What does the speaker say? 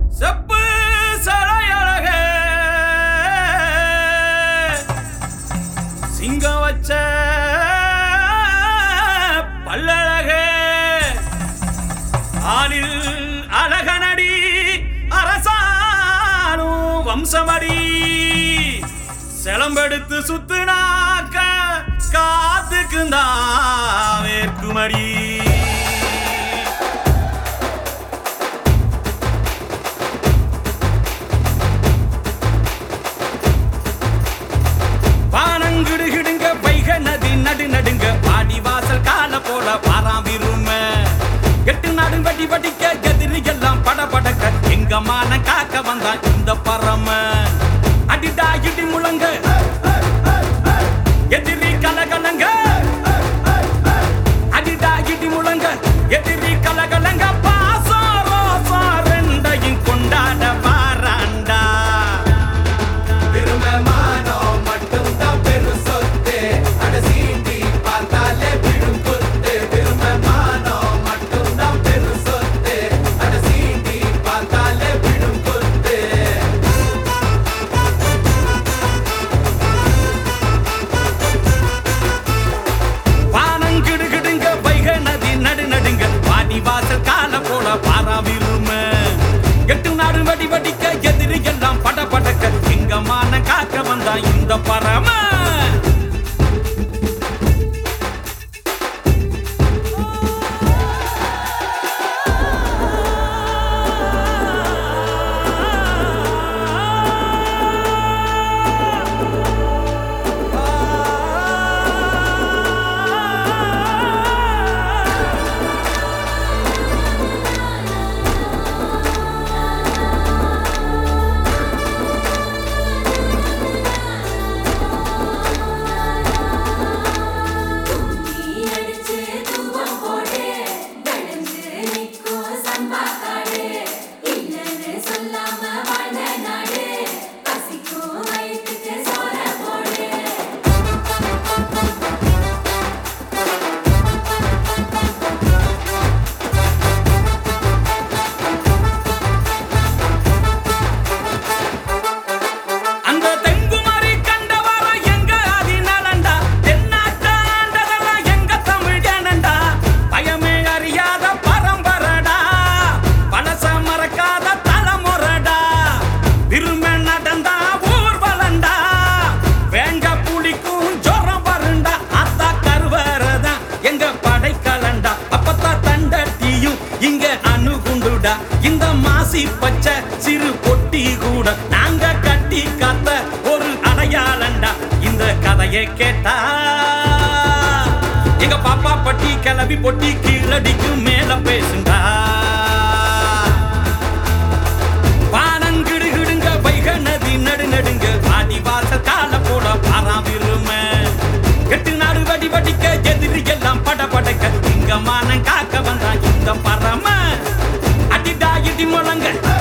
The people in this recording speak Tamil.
செப்பு சரையழக சிங்கம் வச்ச பல்லழக ஆளில் அழகனடி அரசானும் வம்சமடி செலம்பெடுத்து சுத்துனாக்க காத்துக்குந்தா வேர்க்குமடி வானங்கிடுகிடுங்க வைக நதி நடு நடுங்க பாடி வாசல் கால போல வாராம் விரும்ப எட்டு நாடு வடி வடிக்க எதிரி எல்லாம் பட படக்க எங்க மான காக்க வந்தான் இந்த பரம அடிடா இடி முழங்க எதிரி கலகலங்க அடிடா இடி முழங்க எதிரி கலகலங்க பாசம் ரோசம் ரெண்டையும் கொண்டாட வாராண்டா திருமமானம் மட்டும்தான் பெரும் சொத்து அட சீண்டி பார்த்தாலே விடும் குத்து திருமமானம் மட்டும்தான் பெரும் சொத்து அட சீண்டி பார்த்தாலே விடும் குத்து வானங்கிடுகிடுங்க வைக நதி நடு நடுங்க பாடி வாசல் கால போல பாரா விரும எட்டு நாடு வடி வடிக்க எதிரி எல்லாம் பட படக்க சிங்கமான காக்க வந்தா இந்த பரம நீ அடிச்சு தூவம் போடு தடுஞ்சு நிக்கும் சம்பா காடு இல்லைன்னு சொல்லாம வாழ்ந்த நாடு பசிக்கும் வயிற்றுக்கு சோற போடு அந்த தெங்குமரி கண்டவர எங்க அதிநலண்டா தென்னாட்டாண்டதெல்லாம் எங்க தமிழ் ஜனண்டா பயமே அறியாத பரம்பரடா பழச மறக்காத தலைமுறடா விரும்ப நடந்தா ஊர்வலண்டா வேங்க புலிக்கும் ஜொரம் வருண்டா அத்தா கருவறதா எங்க படைக்கலண்டா அப்பத்தா தண்டட்டியும் இங்க அணுகுண்டுடா இந்த மாசி பச்சை சிறு பொட்டி கூட நாங்க கட்டி காத்த ஒரு அடையாளண்டா இந்த கதையை கேட்டா எங்க பாப்பா பட்டி கிளவி பொட்டி கீழடிக்கு மேல பேசுண்டா வானங்கிடுகிடுங்க வைக நதி நடு நடுங்க வாடி வாசல் கால போட பாரா விரும எட்டு நாடு வடி வடிக்க எதிரி எல்லாம் பட படக்க இங்க மானம் காக்க வந்தா இந்த பரம அடிடா இடி முழங்க